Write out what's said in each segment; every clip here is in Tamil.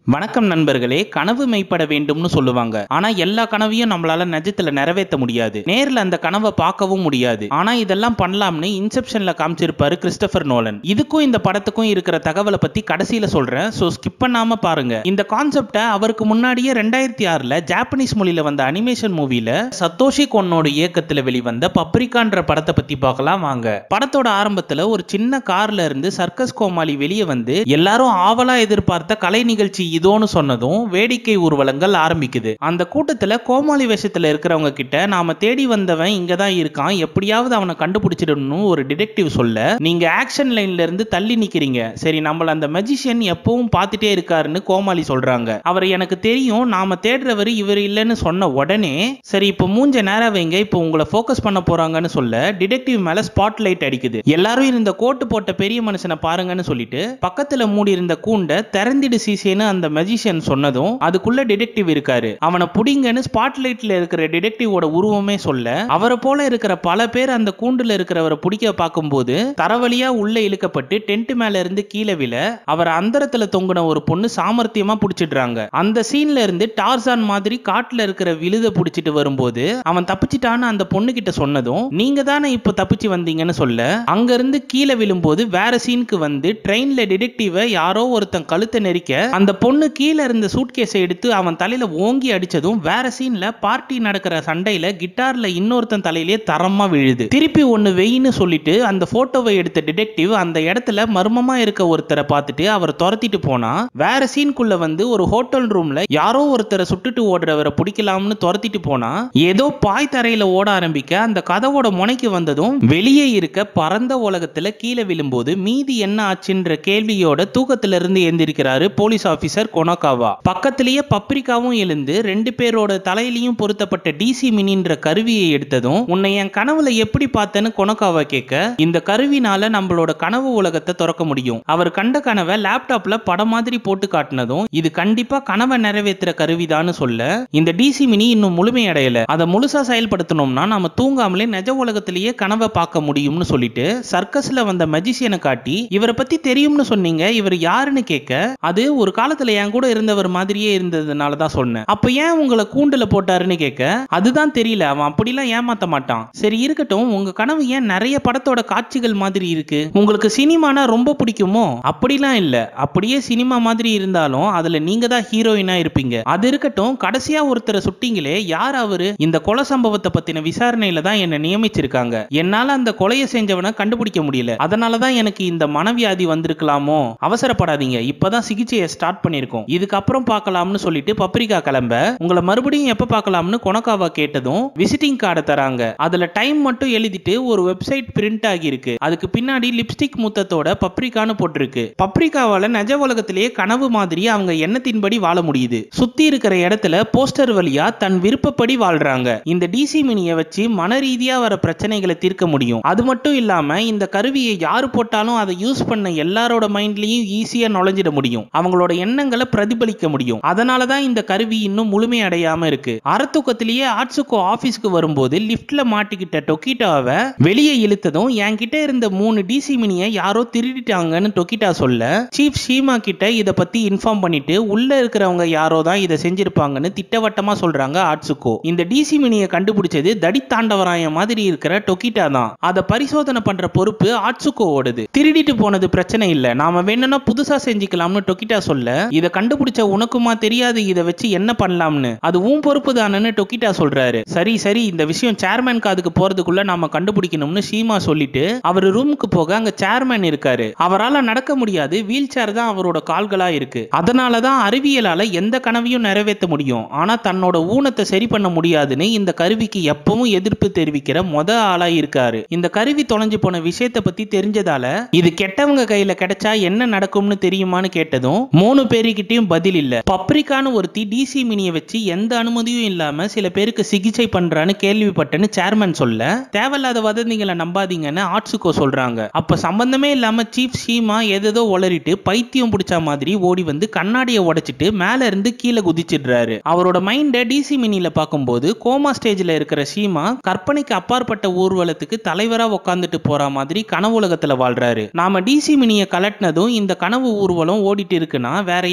வணக்கம் நண்பர்களே கனவு மெய்ப்பட வேண்டும்னு சொல்லுவாங்க ஆனா எல்லா கனவையும் நம்மளால நிஜத்துல நிறைவேற்ற முடியாது நேர்ல அந்த கனவை பார்க்கவும் முடியாது ஆனா இதெல்லாம் பண்ணலாம்னு இன்செப்ஷன்ல காமிச்சிருப்பாரு கிறிஸ்டபர் நோலன் இதுக்கும் இந்த படத்துக்கும் இருக்கிற தகவலை பத்தி கடைசியில சொல்றேன் சோ ஸ்கிப் பண்ணாம பாருங்க இந்த கான்செப்டை அவருக்கு முன்னாடியே ரெண்டாயிரத்தி ஆறுல ஜாப்பனீஸ் மொழியில வந்த அனிமேஷன் மூவில சத்தோஷி கொன்னோட இயக்கத்துல வெளிவந்த பப்ரிகான்ற படத்தை பத்தி பார்க்கலாம் வாங்க படத்தோட ஆரம்பத்துல ஒரு சின்ன கார்ல இருந்து சர்க்கஸ் கோமாளி வெளியே வந்து எல்லாரும் ஆவலா எதிர்பார்த்த கலை நிகழ்ச்சி இதோன்னு சொன்னதும் வேடிக்கை ஊர்வலங்கள் ஆரம்பிக்குது அந்த கூட்டத்துல கோமாளி வேஷத்துல இருக்கிறவங்க கிட்ட நாம தேடி வந்தவன் இங்க தான் இருக்கான் எப்படியாவது அவனை கண்டுபிடிச்சிடணும் ஒரு டிடெக்டிவ் சொல்ல நீங்க ஆக்ஷன் லைன்ல இருந்து தள்ளி நிக்கிறீங்க சரி நம்மள அந்த மெஜிஷியன் எப்பவும் பார்த்துட்டே இருக்காருன்னு கோமாளி சொல்றாங்க அவர் எனக்கு தெரியும் நாம தேடுறவர் இவர் இல்லைன்னு சொன்ன உடனே சரி இப்போ மூஞ்ச நேரா வைங்க இப்போ உங்களை ஃபோக்கஸ் பண்ண போறாங்கன்னு சொல்ல டிடெக்டிவ் மேல ஸ்பாட் லைட் அடிக்குது எல்லாரும் இருந்த கோட்டு போட்ட பெரிய மனுஷனை பாருங்கன்னு சொல்லிட்டு பக்கத்துல மூடி இருந்த கூண்டை திறந்திடு சீசேன்னு அந்த மெஜிஷியன் சொன்னதும் அதுக்குள்ள டிடெக்டிவ் இருக்காரு அவனை புடிங்கன்னு ஸ்பாட் லைட்ல இருக்கிற டிடெக்டிவோட உருவமே சொல்ல அவரை போல இருக்கிற பல பேர் அந்த கூண்டுல இருக்கிறவரை பிடிக்க பார்க்கும்போது தரவழியா உள்ள இழுக்கப்பட்டு டென்ட் மேல இருந்து கீழே விழ அவர் அந்தரத்துல தொங்குன ஒரு பொண்ணு சாமர்த்தியமா புடிச்சிடுறாங்க அந்த சீன்ல இருந்து டார்சான் மாதிரி காட்டுல இருக்கிற விழுத புடிச்சிட்டு வரும்போது அவன் தப்பிச்சிட்டான்னு அந்த பொண்ணு கிட்ட சொன்னதும் நீங்க தானே இப்போ தப்பிச்சு வந்தீங்கன்னு சொல்ல அங்க இருந்து கீழே விழும்போது வேற சீனுக்கு வந்து ட்ரெயின்ல டிடெக்டிவ யாரோ ஒருத்தன் கழுத்தை நெரிக்க அந்த பொண்ணு கீழே இருந்த சூட்கேஸை எடுத்து அவன் தலையில ஓங்கி அடிச்சதும் வேற சீன்ல பார்ட்டி நடக்கிற சண்டையில கிட்டார்ல இன்னொருத்தன் தலையிலேயே தரமா விழுது திருப்பி ஒன்னு வெயின்னு சொல்லிட்டு அந்த போட்டோவை எடுத்த டிடெக்டிவ் அந்த இடத்துல மர்மமா இருக்க ஒருத்தரை பார்த்துட்டு அவர் துரத்திட்டு போனா வேற சீனுக்குள்ள வந்து ஒரு ஹோட்டல் ரூம்ல யாரோ ஒருத்தரை சுட்டுட்டு ஓடுறவரை பிடிக்கலாம்னு துரத்திட்டு போனா ஏதோ பாய் தரையில ஓட ஆரம்பிக்க அந்த கதவோட முனைக்கு வந்ததும் வெளியே இருக்க பரந்த உலகத்துல கீழே விழும்போது மீதி என்ன ஆச்சுன்ற கேள்வியோட தூக்கத்துல இருந்து எந்திருக்கிறாரு போலீஸ் ஆபீசர் கொனோகாவா பக்கத்திலேயே பப்ரிக்காவும் எழுந்து ரெண்டு பேரோட தலையிலையும் பொருத்தப்பட்ட டிசி மினின்ற கருவியை எடுத்ததும் உன்னை என் கனவுல எப்படி பார்த்தேன்னு கொனோகாவா கேட்க இந்த கருவினால நம்மளோட கனவு உலகத்தை திறக்க முடியும் அவர் கண்ட கனவை லேப்டாப்ல படம் மாதிரி போட்டு காட்டினதும் இது கண்டிப்பா கனவை நிறைவேற்றுற கருவிதான்னு சொல்ல இந்த டிசி மினி இன்னும் முழுமையடையல அதை முழுசா செயல்படுத்தணும்னா நம்ம தூங்காமலே நிஜ உலகத்திலேயே கனவை பார்க்க முடியும்னு சொல்லிட்டு சர்க்கஸ்ல வந்த மெஜிஷியனை காட்டி இவரை பத்தி தெரியும்னு சொன்னீங்க இவர் யாருன்னு கேட்க அது ஒரு காலத்துல என் கூட இருந்தவர் மாதிரியே இருந்ததுனால தான் சொன்னேன் அப்ப ஏன் உங்களை கூண்டுல போட்டாருன்னு கேட்க அதுதான் தெரியல அவன் அப்படிலாம் ஏமாத்த மாட்டான் சரி இருக்கட்டும் உங்க கனவு ஏன் நிறைய படத்தோட காட்சிகள் மாதிரி இருக்கு உங்களுக்கு சினிமானா ரொம்ப பிடிக்குமோ அப்படிலாம் இல்ல அப்படியே சினிமா மாதிரி இருந்தாலும் அதுல நீங்க தான் ஹீரோயினா இருப்பீங்க அது இருக்கட்டும் கடைசியா ஒருத்தரை சுட்டீங்களே யார் அவரு இந்த கொலை சம்பவத்தை பத்தின விசாரணையில தான் என்ன நியமிச்சிருக்காங்க என்னால அந்த கொலையை செஞ்சவனை கண்டுபிடிக்க முடியல அதனால தான் எனக்கு இந்த மனவியாதி வந்திருக்கலாமோ அவசரப்படாதீங்க இப்பதான் சிகிச்சையை ஸ்டார்ட் பண்ணிருக்கோம் இதுக்கப்புறம் பார்க்கலாம்னு சொல்லிட்டு பப்ரிகா கிளம்ப உங்களை மறுபடியும் எப்ப பார்க்கலாம்னு கொனக்காவா கேட்டதும் விசிட்டிங் கார்டை தராங்க அதுல டைம் மட்டும் எழுதிட்டு ஒரு வெப்சைட் பிரிண்ட் ஆகியிருக்கு அதுக்கு பின்னாடி லிப்ஸ்டிக் முத்தத்தோட பப்ரிகான்னு போட்டிருக்கு பப்ரிகாவால நிஜ உலகத்திலேயே கனவு மாதிரி அவங்க எண்ணத்தின்படி வாழ முடியுது சுத்தி இருக்கிற இடத்துல போஸ்டர் வழியா தன் விருப்பப்படி வாழ்றாங்க இந்த டிசி மினியை வச்சு மன ரீதியா வர பிரச்சனைகளை தீர்க்க முடியும் அது மட்டும் இல்லாம இந்த கருவியை யாரு போட்டாலும் அதை யூஸ் பண்ண எல்லாரோட மைண்ட்லயும் ஈஸியா நுழைஞ்சிட முடியும் அவங்களோட எண்ணங்களை பிரதிபலிக்க முடியும் அதனால தான் இந்த கருவி இன்னும் முழுமையடையாம இருக்கு அறத்தூக்கத்திலேயே ஆட்சுக்கோ ஆபீஸ்க்கு வரும்போது லிஃப்ட்ல மாட்டிக்கிட்ட டொக்கிட்டாவை வெளியே இழுத்ததும் என்கிட்ட இருந்த மூணு டிசி மினியை யாரோ திருடிட்டாங்கன்னு டொக்கிட்டா சொல்ல சீஃப் ஷீமா கிட்ட இத பத்தி இன்ஃபார்ம் பண்ணிட்டு உள்ள இருக்கிறவங்க யாரோ தான் இதை செஞ்சிருப்பாங்கன்னு திட்டவட்டமா சொல்றாங்க ஆட்சுக்கோ இந்த டிசி மினியை கண்டுபிடிச்சது தடித்தாண்டவராய மாதிரி இருக்கிற டொக்கிட்டா தான் அதை பரிசோதனை பண்ற பொறுப்பு ஆட்சுக்கோ ஓடுது திருடிட்டு போனது பிரச்சனை இல்ல நாம வேணும்னா புதுசா செஞ்சுக்கலாம்னு டொக்கிட்டா சொல்ல இதை கண்டுபிடிச்ச உனக்குமா தெரியாது இதை வச்சு என்ன பண்ணலாம்னு அது உன் பொறுப்பு தானேன்னு டொக்கிட்டா சொல்றாரு சரி சரி இந்த விஷயம் சேர்மேன் காதுக்கு போறதுக்குள்ள நாம கண்டுபிடிக்கணும்னு ஷீமா சொல்லிட்டு அவர் ரூமுக்கு போக அங்க சேர்மேன் இருக்காரு அவரால நடக்க முடியாது வீல் சேர் தான் அவரோட கால்களா இருக்கு அதனாலதான் அறிவியலால எந்த கனவையும் நிறைவேற்ற முடியும் ஆனா தன்னோட ஊனத்தை சரி பண்ண முடியாதுன்னு இந்த கருவிக்கு எப்பவும் எதிர்ப்பு தெரிவிக்கிற மொத ஆளா இருக்காரு இந்த கருவி தொலைஞ்சு போன விஷயத்தை பத்தி தெரிஞ்சதால இது கெட்டவங்க கையில கிடைச்சா என்ன நடக்கும்னு தெரியுமான்னு கேட்டதும் மூணு பேருக்கிட்டையும் பதில் இல்ல பப்ரிக்கான்னு ஒருத்தி டிசி மினியை வச்சு எந்த அனுமதியும் இல்லாம சில பேருக்கு சிகிச்சை பண்றான்னு கேள்விப்பட்டேன்னு சேர்மன் சொல்ல தேவையில்லாத வதந்திகளை நம்பாதீங்கன்னு ஆட்சுக்கோ சொல்றாங்க அப்ப சம்பந்தமே இல்லாம சீஃப் ஷீமா எதேதோ உளறிட்டு பைத்தியம் பிடிச்ச மாதிரி ஓடி வந்து கண்ணாடியை உடைச்சிட்டு மேல இருந்து கீழே குதிச்சிடுறாரு அவரோட மைண்ட டிசி மினில பார்க்கும்போது கோமா ஸ்டேஜ்ல இருக்கிற ஷீமா கற்பனைக்கு அப்பாற்பட்ட ஊர்வலத்துக்கு தலைவரா உட்காந்துட்டு போற மாதிரி கனவுலகத்துல வாழ்றாரு நாம டிசி மினியை கலட்டினதும் இந்த கனவு ஊர்வலம் ஓடிட்டு இருக்குன்னா வேற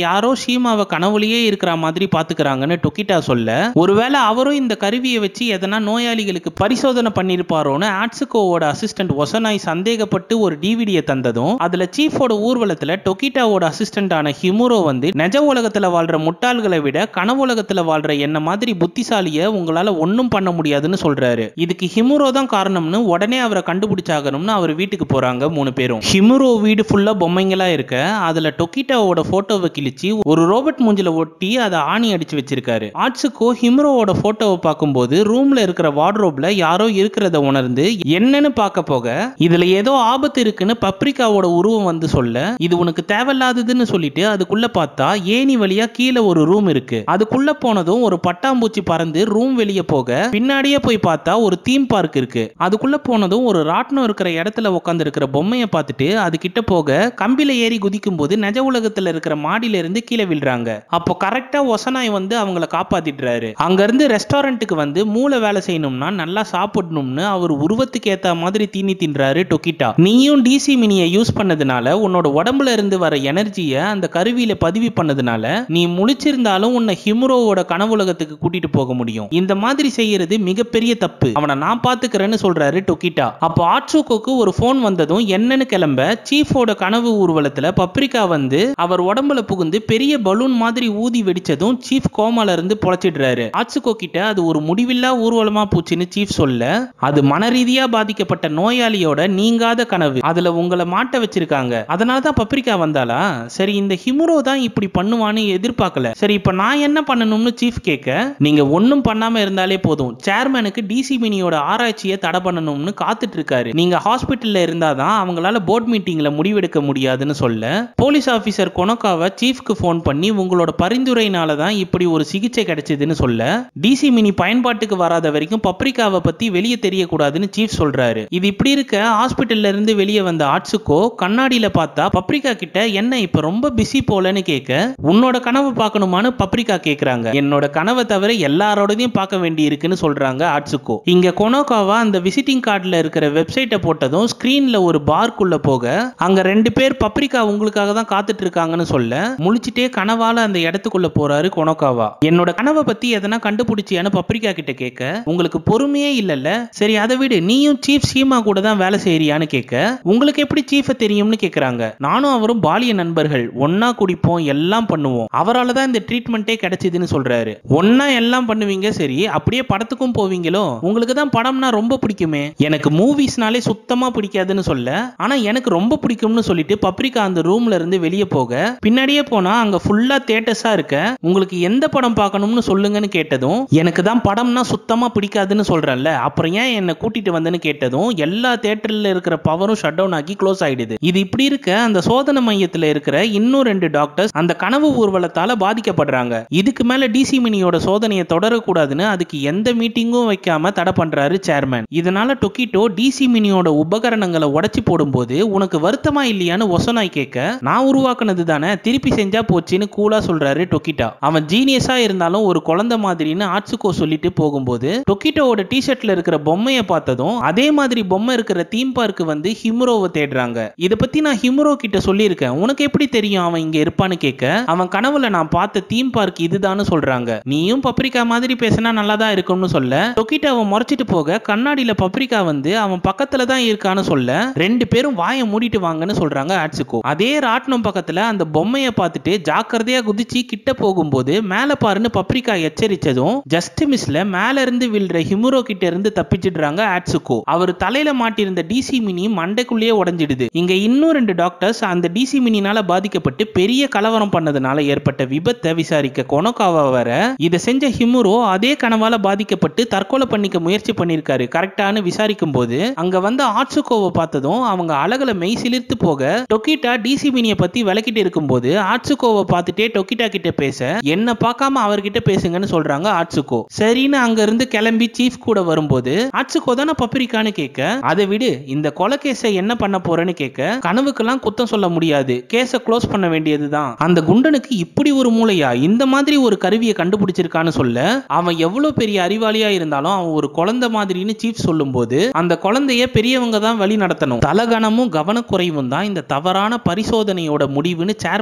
யாரோ ஷீமாவை கனவுலயே இருக்கிற மாதிரி பாத்துக்கிறாங்கன்னு டொக்கிட்டா சொல்ல ஒருவேளை அவரும் இந்த கருவியை வச்சு எதனா நோயாளிகளுக்கு பரிசோதனை பண்ணிருப்பாரோன்னு ஆட்சுகோவோட அசிஸ்டன்ட் ஒசனாய் சந்தேகப்பட்டு ஒரு டிவிடியை தந்ததும் அதுல சீஃபோட ஊர்வலத்துல டொக்கிட்டாவோட அசிஸ்டன்டான ஹிமுரோ வந்து நிஜ உலகத்துல வாழ்ற முட்டாள்களை விட கனவு உலகத்துல வாழ்ற என்ன மாதிரி புத்திசாலிய உங்களால ஒன்னும் பண்ண முடியாதுன்னு சொல்றாரு இதுக்கு ஹிமுரோ தான் காரணம்னு உடனே அவரை கண்டுபிடிச்சாகணும்னு அவர் வீட்டுக்கு போறாங்க மூணு பேரும் ஹிமுரோ வீடு ஃபுல்லா பொம்மைங்களா இருக்க அதுல டொக்கிட்டாவோட போட்டோவை கிழிச்சு ஒரு ரோபோட் மூஞ்சில ஒட்டி அதை ஆணி அடிச்சு வச்சிருக்காரு ஆட்ஸுக்கோ ஹிமுரோவோட போட்டோவை பார்க்கும்போது ரூம்ல இருக்கிற வார்ட்ரோப்ல யாரோ இருக்கிறத உணர்ந்து என்னன்னு பார்க்க போக இதுல ஏதோ ஆபத்து இருக்குன்னு பப்ரிக்காவோட உருவம் வந்து சொல்ல இது உனக்கு தேவையில்லாததுன்னு சொல்லிட்டு அதுக்குள்ள பார்த்தா ஏணி வழியா கீழே ஒரு ரூம் இருக்கு அதுக்குள்ள போனதும் ஒரு பட்டாம்பூச்சி பறந்து ரூம் வெளியே போக பின்னாடியே போய் பார்த்தா ஒரு தீம் பார்க் இருக்கு அதுக்குள்ள போனதும் ஒரு ராட்டினம் இருக்கிற இடத்துல உட்காந்து இருக்கிற பொம்மையை பார்த்துட்டு அது கிட்ட போக கம்பில ஏறி குதிக்கும் போது நிஜ உலகத்துல இருக்கிற மாடியில இருந்து கீழே விழுறாங்க அப்போ கரெக்டா ஒசனாய் வந்து அவங்கள காப்பாத்திடுறாரு அங்க இருந்து ரெஸ்டாரண்ட்டுக்கு வந்து மூளை வேலை செய்யணும்னா நல்லா சாப்பிடணும்னு அவர் உருவத்துக்கு ஏத்த மாதிரி தீனி தின்றாரு டொக்கிட்டா நீயும் டிசி மினியை யூஸ் பண்ணதுனால உன்னோட உடம்புல இருந்து வர எனர்ஜியை அந்த கருவியில பதிவு பண்ணதுனால நீ முழிச்சிருந்தாலும் உன்னை ஹிமுரோவோட கனவுலகத்துக்கு கூட்டிட்டு போக முடியும் இந்த மாதிரி செய்யறது மிகப்பெரிய தப்பு அவனை நான் பாத்துக்கிறேன்னு சொல்றாரு டொக்கிட்டா அப்போ ஆட்சுகோக்கு ஒரு ஃபோன் வந்ததும் என்னன்னு கிளம்ப சீஃபோட கனவு ஊர்வலத்துல பப்ரிகா வந்து அவர் உடம்புல புகுந்து பெரிய பலூன் மாதிரி ஊதி வெடிச்சதும் சீஃப் கோமால இருந்து பொழைச்சிடுறாரு ஆட்சுகோ கிட்ட அது ஒரு முடிவில்லா ஊர்வலமா போச்சுன்னு சீஃப் சொல்ல அது மனரீதியா பாதிக்கப்பட்ட நோயாளியோட நீங்காத கனவு அதுல உங்களை மாட்ட வச்சிருக்காங்க அதனால தான் பப்ரிகா வந்தாளா சரி இந்த ஹிமுரோ தான் இப்படி பண்ணுவான்னு எதிர்பார்க்கல சரி இப்ப நான் என்ன பண்ணணும்னு சீஃப் கேட்க நீங்க ஒன்னும் பண்ணாம இருந்தாலே போதும் சேர்மனுக்கு டிசி மினியோட ஆராய்ச்சியை தடை பண்ணணும்னு காத்துட்டு இருக்காரு நீங்க ஹாஸ்பிட்டல்ல இருந்தாதான் அவங்களால போர்ட் மீட்டிங்ல முடிவெடுக்க முடியாதுன்னு சொல்ல போலீஸ் ஆபீசர் கொனோகாவை சீஃப்க்கு ஃபோன் பண்ணி உங்களோட பரிந்துரையினால தான் இப்படி ஒரு சிகிச்சை கிடைச்சதுன்னு சொல்ல டிசி மினி பயன்பாட்டுக்கு வராத வரைக்கும் பப்ரிகாவை பத்தி வெளியே தெரியக்கூடாதுன்னு சீஃப் சொல்றாரு இது இப்படி இருக்க ஹாஸ்பிட்டல்ல இருந்து வெளியே வந்த ஆட்சுக்கோ கண்ணாடியில பார்த்தா பப்ரிகா கிட்ட என்ன இப்ப ரொம்ப பிஸி போலன்னு கேட்க உன்னோட கனவு பார்க்கணுமான்னு பப்ரிகா கேக்குறாங்க என்னோட கனவை தவிர எல்லாரோடதையும் பார்க்க வேண்டி இருக்குன்னு சொல்றாங்க ஆட்சுக்கோ இங்க கொனோகாவா அந்த விசிட்டிங் கார்டுல இருக்கிற வெப்சைட்டை போட்டதும் ஸ்கிரீன்ல ஒரு பார்க்குள்ள போக அங்க ரெண்டு பேர் பப்ரிகா உங்களுக்காக தான் காத்துட்டு இருக்காங்கன்னு சொல்ல முழிச்சிட்டே கனவால அந்த இடத்துக்குள்ள போறாரு கொனோகாவா என்னோட கனவை பத்தி எதனா கண்டுபிடிச்சியான்னு பப்ரிகா கிட்ட கேட்க உங்களுக்கு பொறுமையே இல்லல்ல சரி அதை விடு நீயும் சீஃப் சீமா கூட தான் வேலை செய்யறியான்னு கேட்க உங்களுக்கு எப்படி சீஃப தெரியும்னு கேக்குறாங்க நானும் அவரும் பாலிய நண்பர்கள் ஒன்னா குடிப்போம் எல்லாம் பண்ணுவோம் அவரால தான் இந்த ட்ரீட்மெண்ட்டே கிடைச்சதுன்னு சொல்றாரு ஒன்னா எல்லாம் பண்ணுவீங்க சரி அப்படியே படத்துக்கும் போவீங்களோ உங்களுக்கு தான் படம்னா ரொம்ப பிடிக்குமே எனக்கு மூவிஸ்னாலே சுத்தமா பிடிக்காதுன்னு சொல்ல ஆனா எனக்கு ரொம்ப பிடிக்கும்னு சொல்லிட்டு பப்ரிகா அந்த ரூம்ல இருந்து வெளியே போக பின்னாடியே போனா அங்க ஃபுல்லா தேட்டர்ஸா இருக்க உங்களுக்கு எந்த படம் பார்க்கணும்னு சொல்லுங்கன்னு கேட்டதும் எனக்கு தான் படம்னா சுத்தமா பிடிக்காதுன்னு சொல்றேன்ல அப்புறம் ஏன் என்ன கூட்டிட்டு வந்தேன்னு கேட்டதும் எல்லா தேட்டர்ல இருக்கிற பவரும் ஷட் டவுன் ஆகி க்ளோஸ் ஆயிடுது இது இப்படி இருக்க அந்த சோதனை மையத்துல இருக்கிற இன்னும் ரெண்டு டாக்டர்ஸ் அந்த கனவு ஊர்வலத்தால பாதிக்கப்படுறாங்க இதுக்கு மேல டிசி மினியோட சோதனையை தொடரக்கூடாதுன்னு அதுக்கு எந்த மீட்டிங்கும் வைக்காம தடை பண்றாரு சேர்மேன் இதனால டொக்கிட்டோ டிசி மினியோட உபகரணங்களை உடைச்சு போடும்போது உனக்கு வருத்தமா இல்லையான்னு ஒசனாய் கேட்க நான் உருவாக்குனது தானே திருப்பி செஞ்சா போச்சுன்னு கூலா சொல்றாரு டொக்கிட்டா அவன் ஜீனியஸா இருந்தாலும் ஒரு குழந்தை மாதிரின்னு ஆட்சுக்கோ சொல்லிட்டு போகும்போது டொக்கிட்டோவோட டிஷர்ட்ல இருக்கிற பொம்மையை பார்த்ததும் அதே மாதிரி பொம்மை இருக்கிற தீம் பார்க்கு வந்து ஹிமுரோவை தேடுறாங்க இத பத்தி நான் ஹிமுரோ கிட்ட சொல்லியிருக்கேன் உனக்கு எப்படி தெரியும் அவன் இங்க இருப்பான்னு கேட்க அவன் கனவுல நான் பார்த்த தீம் பார்க் இதுதான்னு சொல்றாங்க நீயும் பப்ரிகா மாதிரி பேசினா நல்லா தான் இருக்கும்னு சொல்ல டொக்கிட்டோ அவன் முறைச்சிட்டு போக கண்ணாடியில பப்ரிகா வந்து அவன் பக்கத்துல தான் இருக்கான்னு சொல்ல ரெண்டு பேரும் வாயை மூடிட்டு வாங்கன்னு சொல்றாங்க ஆட்சுக்கோ அதே ராட்டினம் பக்கத்துல அந்த பொம்மையை பார்த்துட்டு ஜாக்கிரதையா குதிச்சு கிட்ட போகும்போது மேல பாருன்னு பப்ரிகா எச்சரிச்சதும் ஜஸ்ட் மிஸ்ல மேல இருந்து விழுற ஹிமுரோ கிட்ட இருந்து தப்பிச்சிடுறாங்க ஆட்சுக்கோ அவர் தலையில மாட்டியிருந்த டிசி மினி மண்டைக்குள்ளேயே உடைஞ்சிடுது இங்க இன்னும் ரெண்டு டாக்டர்ஸ் அந்த டிசி மினினால பாதிக்கப்பட்டு பெரிய கலவரம் பண்ணதுனால ஏற்பட்ட விபத்தை விசாரிக்க கொனோகாவா வர இதை செஞ்ச ஹிமுரோ அதே கனவால பாதிக்கப்பட்டு தற்கொலை பண்ணிக்க முயற்சி பண்ணிருக்காரு கரெக்டானு விசாரிக்கும் போது அங்க வந்து ஆட்சுகோவை பார்த்ததும் அவங்க அழகுல மெய் சிலிர்த்து போக டொக்கிட்டா டிசி மினிய பத்தி விளக்கிட்டு இருக்கும்போது ஆட்சுகோவை பார்த்துட்டே டொக்கிட்டா கிட்ட பேச என்ன பார்க்காம அவர்கிட்ட பேசுங்கன்னு சொல்றாங்க ஆட்சுகோ சரின்னு அங்க இருந்து கிளம்பி சீஃப் கூட வரும்போது ஆட்சுகோ தானே பப்ரிக்கான்னு கேட்க அதை விடு இந்த கொலை கேஸை என்ன பண்ண போறேன்னு கேட்க கனவுக்கெல்லாம் குத்தம் சொல்ல முடியாது கேஸை க்ளோஸ் பண்ண வேண்டியதுதான் அந்த குண்டனுக்கு இப்படி ஒரு மூளையா இந்த மாதிரி ஒரு கருவியை கண்டுபிடிச்சிருக்கான்னு சொல்ல அவன் எவ்வளவு பெரிய அறிவாளியா இருந்தாலும் அவன் ஒரு குழந்தை மாதிரின்னு சீஃப் சொல்லும்போது அந்த குழந்தைய பெரியவங்க தான் வழி நடத்தணும் தலகணமும் கவனக்குறைவும் தான் இந்த தவறான பரிசோதனையோட முடிவுன்னு சேர்மன் சொல்லிட்டு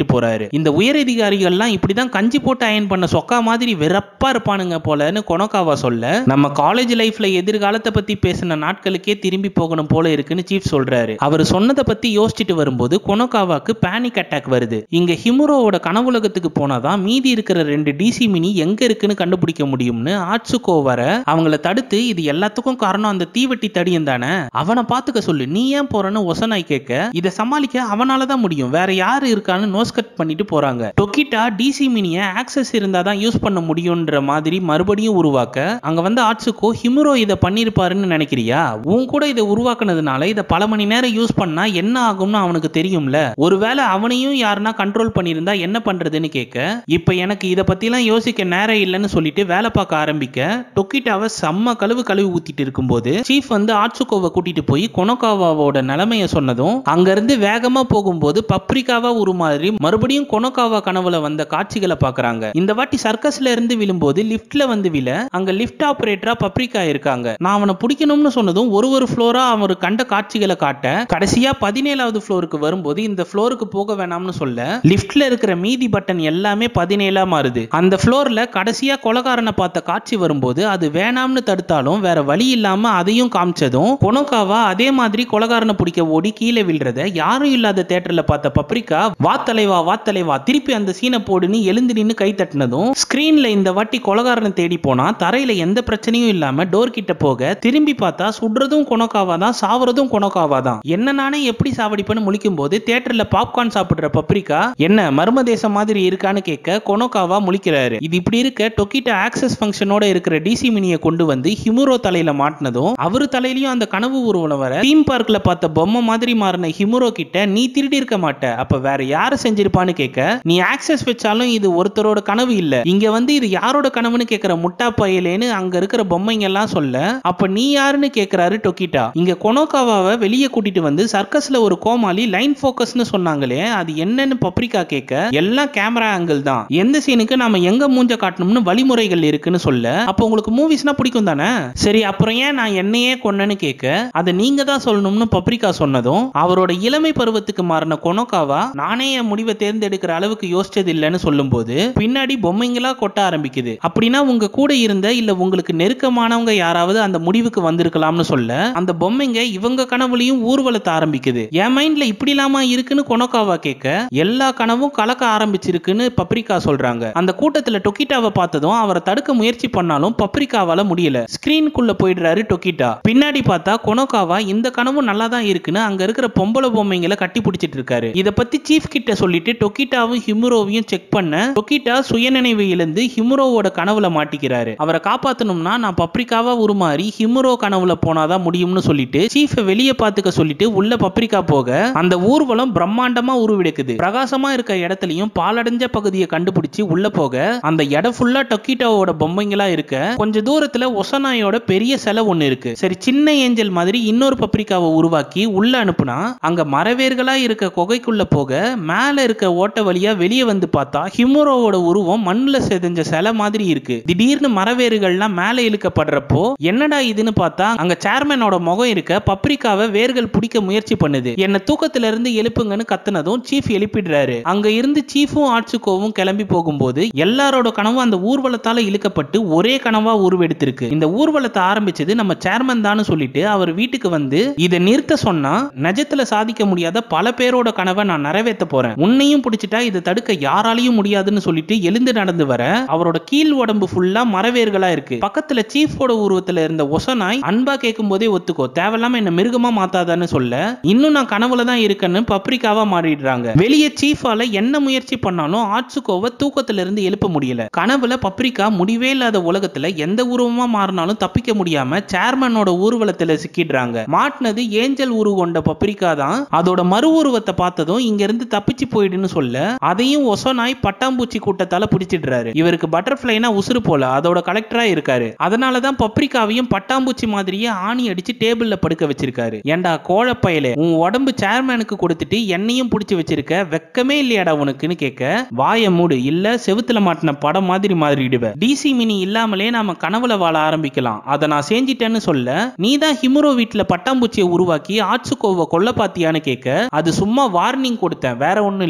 சொல்லிட்டு போறாரு இந்த உயரதிகாரிகள்லாம் இப்படிதான் கஞ்சி போட்டு அயன் பண்ண சொக்கா மாதிரி வெறப்பா இருப்பானுங்க போலன்னு கொனோகாவா சொல்ல நம்ம காலேஜ் லைஃப்ல எதிர்காலத்தை பத்தி பேசின நாட்களுக்கே திரும்பி போகணும் போல இருக்குன்னு சீஃப் சொல்றாரு அவர் சொன்னதை பத்தி யோசிச்சுட்டு வரும்போது கொனோகாவாக்கு பேனிக் அட்டாக் வருது இங்க ஹிமுரோவோட கனவுலகத்துக்கு போனாதான் மீதி இருக்கிற ரெண்டு டிசி மினி எங்க இருக்குன்னு கண்டுபிடிக்க முடியும்னு ஆட்சுகோ வர அவங்கள தடுத்து இது எல்லாத்துக்கும் காரணம் அந்த தீவெட்டி தடியன் தானே அவனை பாத்துக்க சொல்லு நீ ஏன் போறன்னு ஒசனாய் கேட்க இதை சமாளிக்க அவனால தான் முடியும் வேற யாரு இருக்கான்னு நோஸ் கட் பண்ணிட்டு போறாங்க டொக்கிட்டா டிசி மினிய ஆக்சஸ் இருந்தா தான் யூஸ் பண்ண முடியும்ன்ற மாதிரி மறுபடியும் உருவாக்க அங்க வந்து ஆட்சுக்கோ ஹிமுரோ இதை பண்ணிருப்பாருன்னு நினைக்கிறியா உன் கூட இதை உருவாக்குனதுனால இதை பல மணி நேரம் யூஸ் பண்ணா என்ன ஆகும்னு அவனுக்கு தெரியும்ல ஒருவேளை அவனையும் யாருன்னா கண்ட்ரோல் பண்ணியிருந்தா என்ன பண்றதுன்னு கேட்க இப்ப எனக்கு இதை பத்திலாம் யோசிக்க நேரம் இல்லைன்னு சொல்லிட்டு வேலை பார்க்க ஆரம்பிக்க டொக்கிட்டாவை செம்ம கழுவு கழுவி ஊத்திட்டு இருக்கும்போது சீஃப் வந்து ஆட்சுக்கோவை கூட்டிட்டு போய் கொனோகாவாவோட நிலைமைய சொன்னதும் அங்கிருந்து வேகமா போகும்போது பப்ரிகாவா உருமாறி மறுபடியும் கொனோகாவா கனவுல வந்த காட்சிகளை பாக்குறாங்க இந்த வாட்டி சர்க்கஸ்ல இருந்து விழும்போது லிஃப்ட்ல வந்து விழ அங்க லிஃப்ட் ஆபரேட்டரா பப்ரிகா இருக்காங்க நான் அவனை பிடிக்கணும்னு சொன்னதும் ஒரு ஒரு ஃப்ளோரா அவர் கண்ட காட்சிகளை காட்ட கடைசியா பதினேழாவது ஃப்ளோருக்கு வரும்போது இந்த ஃப்ளோருக்கு போக வேணாம்னு சொல்ல லிஃப்ட்ல இருக்கிற மீதி பட்டன் எல்லாமே பதினேழா மாறுது அந்த ஃப்ளோர்ல கடைசியா கொலகாரனை பார்த்த காட்சி வரும்போது அது வேணாம்னு தடுத்தாலும் வேற வழி இல்லாம அதையும் காமிச்சதும் கொனோகாவா அதே மாதிரி கொலகாரனை பிடிக்க ஓடி கீழே விழுறத யாரும் இல்லாத தேட்டர்ல பார்த்த பப்ரிகா வா தலைவா வா தலைவா திருப்பி அந்த சீனை போடுன்னு எழுந்து நின்னு கை தட்டினதும் ஸ்கிரீன்ல இந்த வாட்டி கொலகாரனை தேடி போனா தரையில எந்த பிரச்சனையும் இல்லாம டோர் கிட்ட போக திரும்பி பார்த்தா சுடுறதும் கொனோகாவா தான் சாவறதும் கொனோகாவா தான் என்ன நானே எப்படி சாவடிப்பேன்னு முழிக்கும் போது தேட்டர்ல பாப்கார்ன் சாப்பிடுற பப்ரிகா என்ன மர்ம தேசம் மாதிரி இருக்கான்னு கேட்க கொனோகாவா முழிக்கிறாரு இது இப்படி இருக்க டொக்கிட்ட ஆக்சஸ் ஃபங்க்ஷனோட இருக்கிற டிசி மினியை கொண்டு வந்து ஹிமுரோ தலையில மாட்டினதும் அவரு தலையிலயும் அந்த கனவு உருவம் வர தீம் பார்க்ல பார்த்த பொம்மை மாதிரி மாறின ஹிமுரோ கிட்ட நீ திருடி இருக்க மாட்ட அப்ப வேற யாரு செஞ்சிருப்பான்னு கேட்க நீ ஆக்சஸ் வச்சாலும் இது ஒருத்தரோட கனவு இல்ல இங்க வந்து இது யாரோட கனவுன்னு கேக்குற முட்டா பயலேன்னு அங்க இருக்கிற பொம்மைங்க எல்லாம் சொல்ல அப்ப நீ யாருன்னு கேக்குறாரு டொக்கிட்டா இங்க கொனோகாவாவை வெளியே கூட்டிட்டு வந்து சர்க்கஸ்ல ஒரு கோமாளி லைன் போக்கஸ்னு சொன்னாங்களே அது என்னன்னு பப்ரிகா கேட்க எல்லாம் கேமரா ஆங்கிள் தான் எந்த சீனுக்கு நாம எங்க மூஞ்ச காட்டணும்னு வழிமுறைகள் இருக்குன்னு சொல்ல அப்ப உங்களுக்கு மூவிஸ்னா பிடிக்கும் தானே சரி அப்புறம் ஏன் நான் என்னையே கொன்னேன்னு கேட்க அதை நீங்க தான் சொல்லணும்னு பப்ரிகா சொன்னதும் அவரோட இளமை பருவத்துக்கு மாறின கொனோகாவா நானே என் முடிவை தேர்ந்தெடுக்கிற அளவுக்கு யோசிச்சது இல்லைன்னு சொல்லும்போது பின்னாடி பொம்மைங்களா கொட்ட ஆரம்பிக்குது அப்படின்னா உங்க கூட இருந்த இல்ல உங்களுக்கு நெருக்கமானவங்க யாராவது அந்த முடிவுக்கு வந்திருக்கலாம்னு சொல்ல அந்த பொம்மைங்க இவங்க கனவுலையும் ஊர்வலத்தை ஆரம்பிக்குது என் மைண்ட்ல இப்படி இல்லாம இருக்குன்னு கொனோகாவா கேட்க எல்லா கனவும் கலக்க ஆரம்பிச்சிருக்குன்னு பப்ரிகா சொல்றாங்க அந்த கூட்டத்துல டொக்கிட்டாவை பார்த்ததும் அவரை தடுக்க முயற்சி பண்ணாலும் பப்ரிகாவால முடியல ஸ்கிரீனுக்குள்ள போயிடுறாரு டொக்கிட்டா பின்னாடி பார்த்தா கொனோகாவா இந்த கனவும் நல்லா தான் இருக்குன்னு அங்க இருக்கிற பொம்பளை பொம்மைங்களை கட்டி பிடிச்சிட்டு இருக்காரு இத பத்தி சீஃப் கிட்ட சொல்லிட்டு டொக்கிட்டாவும் ஹிமுரோவையும் செக் பண்ண டொக்கிட்டா சுயநினைவு இழந்து ஹிமுரோவோட கனவுல மாட்டிக்கிறாரு அவரை காப்பாத்தணும்னா நான் பப்ரிகாவா உருமாறி ஹிமுரோ கனவுல போனாதான் முடியும்னு சொல்லிட்டு சீஃப வெளியே பாத்துக்க சொல்லிட்டு உள்ள பப்ரிகா போக அந்த ஊர்வலம் பிரம்மாண்டமா உருவெடுக்குது பிரகாசமா இருக்க இடத்துலயும் பாலடைஞ்ச பகுதியை கண்டுபிடிச்சு உள்ள போக அந்த இடம் ஃபுல்லா டொக்கிட்டாவோட பொம்மைங்களா இருக்க கொஞ்ச தூரத்துல ஒசனாயோட பெரிய சிலை ஒண்ணு இருக்கு சரி சின்ன ஏஞ்சல் மாதிரி இன்னொரு பப்ரிக்காவை உருவாக்கி உள்ள அனுப்புனா அங்க மரவேர்களா இருக்க குகைக்குள்ள போக மேல இருக்க ஓட்ட வழியா வெளியே வந்து பார்த்தா ஹிமுரோவோட உருவம் மண்ணுல செதஞ்ச சிலை மாதிரி இருக்கு திடீர்னு மரவேர்கள்லாம் மேல இழுக்கப்படுறப்போ என்னடா இதுன்னு பார்த்தா அங்க சேர்மனோட முகம் இருக்க பப்ரிக்காவை வேர்கள் பிடிக்க முயற்சி பண்ணுது என்ன தூக்கத்துல இருந்து எழுப்புங்கன்னு கத்துனதும் சீஃப் எழுப்பிடுறாரு அங்க இருந்து சீஃபும் ஆட்சுக்கோவும் கிளம்பி போகும்போது எல்லாரோட கனவும் அந்த ஊர்வலத்தால இழுக்கப்பட்டு ஒரே கனவா உருவெடுத்திருக்கு இந்த ஊர்வலத்தை ஆரம்பிச்சது நம்ம சேர்மன் தான் சொல்லிட்டு அவர் வீட்டுக்கு வந்து இதை நிறுத்த சொன்னா நிஜத்துல சாதிக்க முடியாத பல பேரோட கனவை நான் நிறைவேற்ற போறேன் உன்னையும் பிடிச்சிட்டா இதை தடுக்க யாராலையும் முடியாதுன்னு சொல்லிட்டு எழுந்து நடந்து வர அவரோட கீழ் உடம்பு ஃபுல்லா மரவேர்களா இருக்கு பக்கத்துல சீஃபோட உருவத்துல இருந்த ஒசனாய் அன்பா கேட்கும் போதே ஒத்துக்கோ தேவையில்லாம என்ன மிருகமா மாத்தாதான்னு சொல்ல இன்னும் நான் கனவுல தான் இருக்கேன்னு பப்ரிக்காவா மாறிடுறாங்க வெளியே சீஃபால என்ன முயற்சி பண்ணாலும் ஆட்சுக்கோவை தூக்கத்துல இருந்து எழுப்ப முடியல கனவுல பப்ரிக்கா முடிவே இல்லாத உலகத்துல எந்த உருவமா மாறினாலும் தப்பிக்க முடியாம சேர்மனோட ஊர்வலத்துல சிக்கிடுறாங்க மாட்டினது ஏஞ்சல் உருவ கொண்ட பப்ரிக்கா தான் அதோட மறு உருவத்தை பார்த்ததும் இங்க இருந்து தப்பிச்சு போயிடுன்னு சொல்ல அதையும் ஒசனாய் பட்டாம்பூச்சி கூட்டத்தால பிடிச்சிடுறாரு இவருக்கு பட்டர்ஃபிளைனா உசுறு போல அதோட கலெக்டரா இருக்காரு அதனாலதான் பப்ரிக்காவையும் பட்டாம்பூச்சி மாதிரியே ஆணி அடிச்சு டேபிள்ல படுக்க வச்சிருக்காரு ஏண்டா கோழப்பயலே உன் உடம்பு சேர்மேனுக்கு கொடுத்துட்டு என்னையும் பிடிச்சி வச்சிருக்க வெக்கமே இல்லையாடா உனக்குன்னு கேட்க வாய மூடு இல்ல செவுத்துல மாட்டின படம் மாதிரி மாறிடுவேன் டிசி மினி இல்லாமலே நாம கனவுல வாழ ஆரம்பிக்கலாம் அதை நான் செஞ்சிட்டேன்னு சொல்ல நீ தான் ஹிமுரோ வீட்டுல பட்டாம்பூச்சியை உருவாக்கி ஆட்சுக்கோவை கொல்ல பாத்தியான்னு கேட்க அது சும்மா வார்னிங் கொடுத்தேன் வேற ஒண்ணும்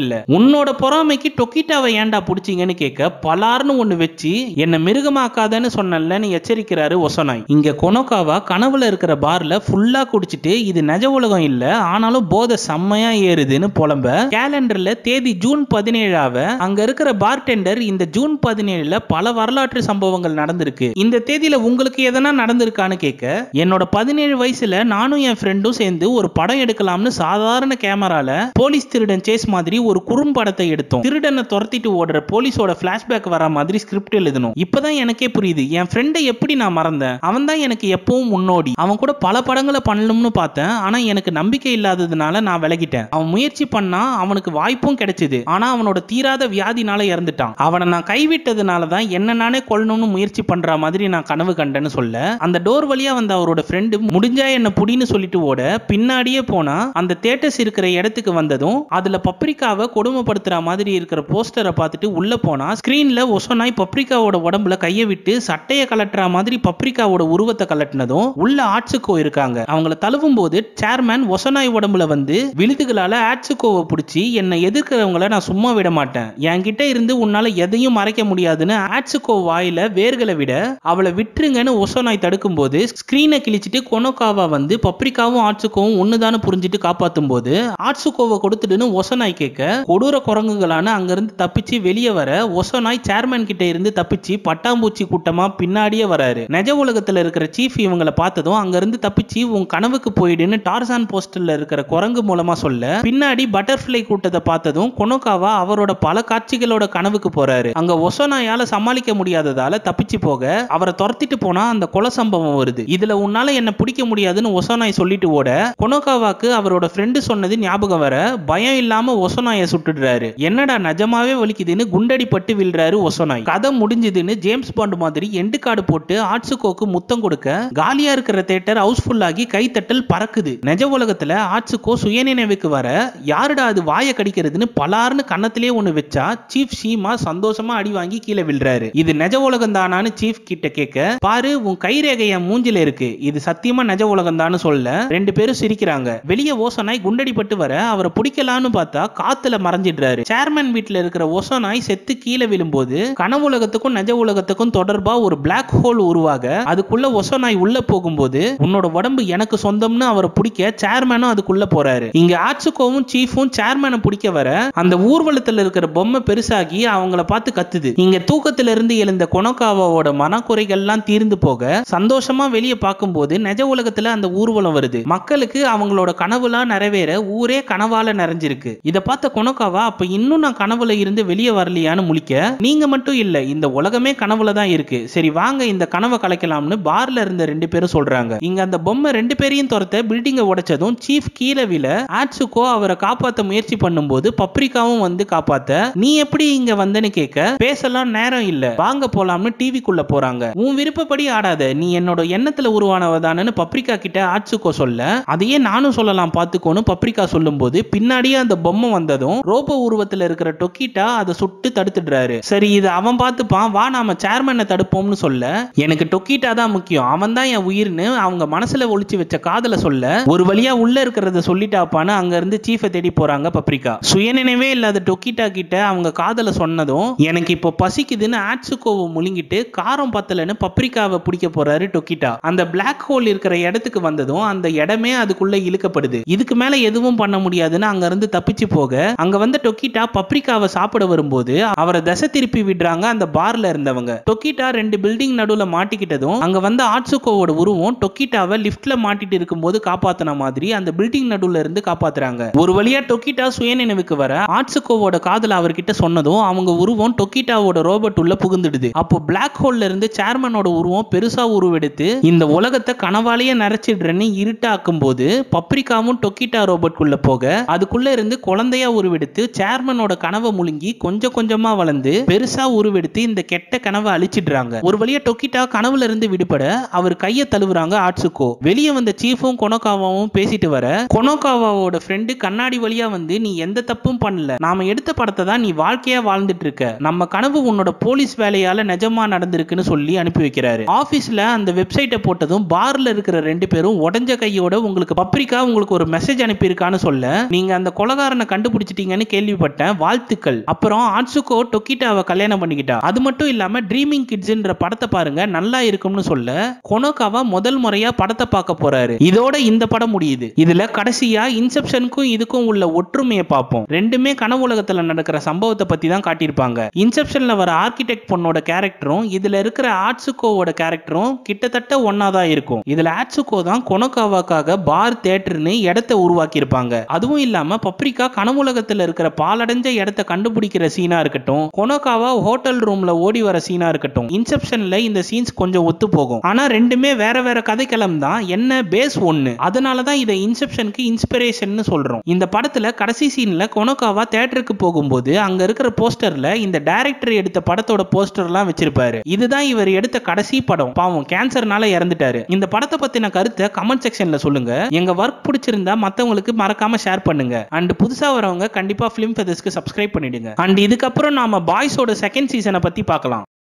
இல்ல உன்னோட பொறாமைக்கு டொக்கிட்டாவை ஏன்டா புடிச்சீங்கன்னு கேட்க பலார்னு ஒண்ணு வச்சு என்ன மிருகமாக்காதன்னு சொன்னல்லன்னு எச்சரிக்கிறாரு ஒசனாய் இங்க கொனோகாவா கனவுல இருக்கிற பார்ல ஃபுல்லா குடிச்சிட்டு இது நிஜ உலகம் இல்ல ஆனாலும் போதை செம்மையா ஏறுதுன்னு புலம்ப கேலண்டர்ல தேதி ஜூன் பதினேழாவ அங்க இருக்கிற பார்டெண்டர் இந்த ஜூன் பதினேழுல பல வரலாற்று சம்பவங்கள் நடந்திருக்கு இந்த தேதியில உங்களுக்கு எதனா நடந்திருக்கான்னு கேட்க என்னோட பதினேழு வயசுல நானும் என் ஃப்ரெண்டும் சேர்ந்து ஒரு படம் எடுக்கலாம்னு சாதாரண கேமரால போலீஸ் திருடன் சேஸ் மாதிரி ஒரு குறும்படத்தை எடுத்தோம் திருடனை துரத்திட்டு ஓடுற போலீஸோட பிளாஷ்பேக் வர மாதிரி ஸ்கிரிப்ட் எழுதணும் இப்பதான் எனக்கே புரியுது என் ஃப்ரெண்டை எப்படி நான் மறந்தேன் அவன் தான் எனக்கு எப்பவும் முன்னோடி அவன் கூட பல படங்களை பண்ணணும்னு பார்த்தேன் ஆனா எனக்கு நம்பிக்கை இல்லாததுனால நான் விலகிட்டேன் அவன் முயற்சி பண்ணா அவனுக்கு வாய்ப்பும் கிடைச்சது ஆனா அவனோட தீராத வியாதினால இறந்துட்டான் அவனை நான் கைவிட்டதுனால தான் என்ன நானே கொல்லணும்னு முயற்சி பண்ற மாதிரி நான் கனவு கண்டேன்னு சொல்ல அந்த டோர் வழியா வந்த அவரோட ஃப்ரெண்டு முடிஞ்சா என்ன புடின்னு சொல்லிட்டு ஓட பின்னாடியே போனா அந்த தேட்டர்ஸ் இருக்கிற இடத்துக்கு வந்ததும் அதுல பப்ரிக்காவை கொடுமைப்படுத்துற மாதிரி இருக்கிற போஸ்டரை பார்த்துட்டு உள்ள போனா ஸ்கிரீன்ல ஒசனாய் பப்ரிக்காவோட உடம்புல கையை விட்டு சட்டையை கலட்டுற மாதிரி பப்ரிக்காவோட உருவத்தை கலட்டினதும் உள்ள ஆட்சுக்கோ இருக்காங்க அவங்கள தழுவும் போது சேர்மேன் ஒசனாய் உடம்புல வந்து விழுதுகளால ஆட்சுக்கோவை பிடிச்சி என்னை எதிர்க்கிறவங்கள நான் சும்மா விட மாட்டேன் என்கிட்ட இருந்து உன்னால எதையும் மறைக்க முடியாதுன்னு ஆட்சுக்கோ வாயில வேர்களை விட அவளை விட்டுருங்கன்னு ஒசனாய் தடுக்கும் போது ஸ்கிரீனை கிழிச்சிட்டு கொனோகாவா வந்து பப்ரிக்காவும் ஆட்சுக்கோவும் ஒண்ணுதான்னு புரிஞ்சுட்டு காப்பாத்தும் போது ஆட்சுக்கோவை கொடுத்துட்டுன்னு ஒசனாய் கேட்க கொடூர குரங்குகளான அங்கிருந்து தப்பிச்சு வெளியே வர ஒசனாய் சேர்மேன் கிட்ட இருந்து தப்பிச்சு பட்டாம்பூச்சி கூட்டமா பின்னாடியே வராரு நிஜ உலகத்துல இருக்கிற சீஃப் இவங்களை பார்த்ததும் அங்கிருந்து தப்பிச்சு உன் கனவுக்கு போயிடுன்னு டார்சான் போஸ்டர்ல இருக்கிற குரங்கு மூலமா சொல்ல பின்னாடி பட்டர்ஃப்ளை கூட்டத்தை பார்த்ததும் கொனோகாவா அவரோட பல காட்சிகளோட கனவுக்கு போறாரு அங்க ஒசோனாயால சமாளிக்க முடியாததால தப்பிச்சு போக அவரை துரத்திட்டு போனா அந்த கொலை சம்பவம் வருது இதுல உன்னால என்ன பிடிக்க முடியாதுன்னு ஒசோனாய் சொல்லிட்டு ஓட கொனோகாவாக்கு அவரோட ஃப்ரெண்டு சொன்னது ஞாபகம் வர பயம் இல்லாம ஒசோனாய சுட்டுடுறாரு என்னடா நிஜமாவே வலிக்குதுன்னு குண்டடி பட்டு விழுறாரு ஒசோனாய் கதை முடிஞ்சதுன்னு ஜேம்ஸ் பாண்ட் மாதிரி எண்டு கார்டு போட்டு ஆட்சுகோக்கு முத்தம் கொடுக்க காலியா இருக்கிற தேட்டர் ஹவுஸ்ஃபுல் ஆகி கைத்தட்டல் பறக்குது நிஜ உலகத்துல ஆட்சுக்கோ சுயநினைவுக்கு வர யாருடா அது வாயை கடிக்கிறதுன்னு பலார்னு கன்னத்திலே ஒண்ணு வச்சா சீஃப் ஷீமா சந்தோஷமா அடி வாங்கி கீழே விழுறாரு இது நிஜ உலகம் தானான்னு சீஃப் கிட்ட கேட்க பாரு உன் கைரேகை என் மூஞ்சில இருக்கு இது சத்தியமா நிஜ உலகம் தான்னு சொல்ல ரெண்டு பேரும் சிரிக்கிறாங்க வெளியே ஓசனாய் குண்டடிப்பட்டு வர அவரை பிடிக்கலான்னு பார்த்தா காத்துல மறைஞ்சிடுறாரு சேர்மன் வீட்டுல இருக்கிற ஓசனாய் செத்து கீழே விழும்போது கனவு உலகத்துக்கும் நிஜ உலகத்துக்கும் தொடர்பா ஒரு பிளாக் ஹோல் உருவாக அதுக்குள்ள ஒசனாய் உள்ள போகும்போது உன்னோட உடம்பு எனக்கு சொந்தம்னு அவரை பிடிக்க சேர்மேனும் அதுக்குள்ள போறாரு இங்க ஆட்சுக்கோவும் சீஃபும் சேர்மேனை பிடிக்க வர அந்த ஊர்வலத்துல இருக்கிற பொம்மை பெருசாகி அவங்கள பார்த்து கத்துது இங்க தூக்கத்துல இருந்து எழுந்த கொனோகாவாவோட மனக்குறைகள்லாம் தீர்ந்து போக சந்தோஷமா வெளியே பார்க்கும்போது நிஜ உலகத்துல அந்த ஊர்வலம் வருது மக்களுக்கு அவங்களோட கனவுலாம் நிறைவேற ஊரே கனவால நிறைஞ்சிருக்கு இத பார்த்த கொனோகாவா அப்ப இன்னும் நான் கனவுல இருந்து வெளியே வரலையான்னு முழிக்க நீங்க மட்டும் இல்ல இந்த உலகமே கனவுல தான் இருக்கு சரி வாங்க இந்த கனவை கலைக்கலாம்னு பார்ல இருந்த ரெண்டு பேரும் சொல்றாங்க இங்க அந்த பொம்மை ரெண்டு பேரையும் துரத்த பில்டிங்கை உடைச்சதும் சீஃப் கீழே விழ ஆட்சுக்கோ அவரை காப்பாத்த முயற்சி பண்ணும்போது பப்ரிகாவும் வந்து காப்பாத்த நீ எப்படி இங்க வந்தேன்னு கேட்க பேசலாம் நேரம் இல்ல வாங்க போலாம்னு டிவிக்குள்ள போறாங்க உன் விருப்பப்படி ஆடாத நீ என்னோட எண்ணத்துல உருவானவதானு பப்ரிகா கிட்ட ஆட்சுக்கோ சொல்ல அதையே நானும் சொல்லலாம் பாத்துக்கோன்னு பப்ரிகா சொல்லும்போது பின்னாடியே அந்த பொம்மை வந்ததும் ரோபோ உருவத்துல இருக்கிற டொக்கிட்டா அதை சுட்டு தடுத்துடுறாரு சரி இது அவன் பார்த்துப்பான் வா நாம சேர்மனை தடுப்போம்னு சொல்ல எனக்கு டொக்கிட்டா தான் முக்கியம் அவன் தான் என் உயிர்னு அவங்க மனசுல ஒளிச்சு வச்ச காதல சொல்ல ஒரு வழியா உள்ள இருக்கிறத சொல்லிட்டாப்பான்னு அங்க இருந்து சீஃபை தேடி போறாங்க பப்ரிகா சுயநினைவே இல்லாத டொக்கிட்டா கிட்ட அவங்க காதல சொன்னதும் எனக்கு இப்போ பசிக்குதுன்னு ஆட்சுக்கோவை முழுங்கிட்டு காரம் பத்தலன்னு பப்ரிக்காவை பிடிக்க போறாரு டொக்கிட்டா அந்த பிளாக் ஹோல் இருக்கிற இடத்துக்கு வந்ததும் அந்த இடமே அதுக்குள்ள இழுக்கப்படுது இதுக்கு மேல எதுவும் பண்ண முடியாதுன்னு அங்க இருந்து தப்பிச்சு போக அங்க வந்த டொக்கிட்டா பப்ரிக்காவை சாப்பிட வரும்போது அவரை தசை திருப்பி விடுறாங்க அந்த பார்ல இருந்தவங்க டொக்கிட்டா ரெண்டு பில்டிங் நடுவுல மாட்டிக்கிட்டதும் அங்க வந்த ஆட்சுக்கோவோட உருவம் டொக்கிட்டாவை லிஃப்ட்ல மாட்டிட்டு இருக்கும்போது காப்பாத்தின மாதிரி அந்த பில்டிங் நடுவுல இருந்து காப்பாத்துறாங்க ஒரு வழியா டொக்கிட்டா சுயநினைவுக்கு வர ஆட்சுக்கோவோட காதல அவர்கிட்ட சொன்னதும் அவங்க உருவம் டொக்கிட்டாவோட ரோபோட் உள்ள புகுந்துடுது அப்போ பிளாக் ஹோல்ல இருந்து சேர்மனோட உருவம் பெருசா உருவெடுத்து இந்த உலகத்தை கனவாலேயே நிறைச்சிடுறேன்னு இருட்டாக்கும் போது பப்ரிகாவும் டொக்கிட்டா ரோபோட்குள்ள போக அதுக்குள்ள இருந்து குழந்தையா உருவெடுத்து சேர்மனோட கனவை முழுங்கி கொஞ்சம் கொஞ்சமா வளர்ந்து பெருசா உருவெடுத்து இந்த கெட்ட கனவை அழிச்சிடுறாங்க ஒரு வழியா டொக்கிட்டா கனவுல இருந்து விடுபட அவர் கையை தழுவுறாங்க ஆட்சுக்கோ வெளியே வந்த சீஃபும் கொனோகாவாவும் பேசிட்டு வர கொனோகாவாவோட ஃப்ரெண்டு கண்ணாடி வழியா வந்து நீ எந்த தப்பும் பண்ணல நாம எடுத்த படத்தை தான் நீ வாழ்க்கையா வாழ்ந்துட்டு இருக்க நம்ம கனவு உன்னோட போலீஸ் வேலையால நிஜமா நடந்திருக்குன்னு சொல்லி அனுப்பி வைக்கிறாரு ஆபீஸ்ல அந்த வெப்சைட்டை போட்டதும் பார்ல இருக்கிற ரெண்டு பேரும் உடஞ்ச கையோட உங்களுக்கு பப்ரிக்கா உங்களுக்கு ஒரு மெசேஜ் அனுப்பியிருக்கான்னு சொல்ல நீங்க அந்த கொலகாரனை கண்டுபிடிச்சிட்டு கண்டுபிடிச்சிட்டீங்கன்னு கேள்விப்பட்டேன் வாழ்த்துக்கள் அப்புறம் ஆட்சுகோ டொக்கிட்டாவை கல்யாணம் பண்ணிக்கிட்டா அது மட்டும் இல்லாம ட்ரீமிங் கிட்ஸ்ன்ற படத்தை பாருங்க நல்லா இருக்கும்னு சொல்ல கொனோகாவா முதல் முறையா படத்தை பார்க்க போறாரு இதோட இந்த படம் முடியுது இதுல கடைசியா இன்செப்ஷனுக்கும் இதுக்கும் உள்ள ஒற்றுமையை பார்ப்போம் ரெண்டுமே கனவு உலகத்துல நடக்கிற சம்பவத்தை பத்தி தான் காட்டியிருப்பாங்க இன்செப்ஷன்ல வர ஆர்கிடெக்ட் பொண்ணோட கேரக்டரும் இதுல இருக்கிற ஆட்சுகோவோட கேரக்டரும் கிட்டத்தட்ட ஒன்னா தான் இருக்கும் இதுல ஆட்சுகோ தான் கொனோகாவாக்காக பார் தேட்டர்னு இடத்தை உருவாக்கி இருப்பாங்க அதுவும் இல்லாம பப்ரிகா கனவுலகத்துல இருக்கிற பாலடைஞ்ச இடத்தை கண்டுபிடிக்கிற சீனா இருக்கட்டும் கொனோகாவா ஹோட்டல் ரூம்ல ஓடி வர சீனா இருக்கட்டும் இன்செப்ஷன்ல இந்த சீன்ஸ் கொஞ்சம் ஒத்து போகும் ஆனா ரெண்டுமே வேற வேற கதைக்களம் தான் என்ன பேஸ் ஒன்னு அதனால தான் இதை இன்செப்ஷனுக்கு இன்ஸ்பிரேஷன் சொல்றோம் இந்த படத்துல கடைசி சீன்ல கொனோகாவா தேட்டருக்கு போகும்போது அங்க இருக்கிற போஸ்டர்ல இந்த டைரக்டர் எடுத்த படத்தோட போஸ்டர்லாம் வச்சிருப்பாரு இதுதான் இவர் எடுத்த கடைசி படம் பாவம் கேன்சர்னால இறந்துட்டாரு இந்த படத்தை பத்தின கருத்தை கமெண்ட் செக்ஷன்ல சொல்லுங்க எங்க ஒர்க் பிடிச்சிருந்தா மத்தவங்களுக்கு மறக்காம ஷேர் பண்ணுங்க அண்ட் புதுசா வரவங்க கண்டிப்பா ஃபிலிம் ஃபெதர்ஸ்க்கு சப்ஸ்கிரைப் பண்ணிடுங்க அண்ட் இதுக்கப்புறம் நாம பாய்ஸோட செகண்ட் சீசனை பத்தி பார்க்கலாம்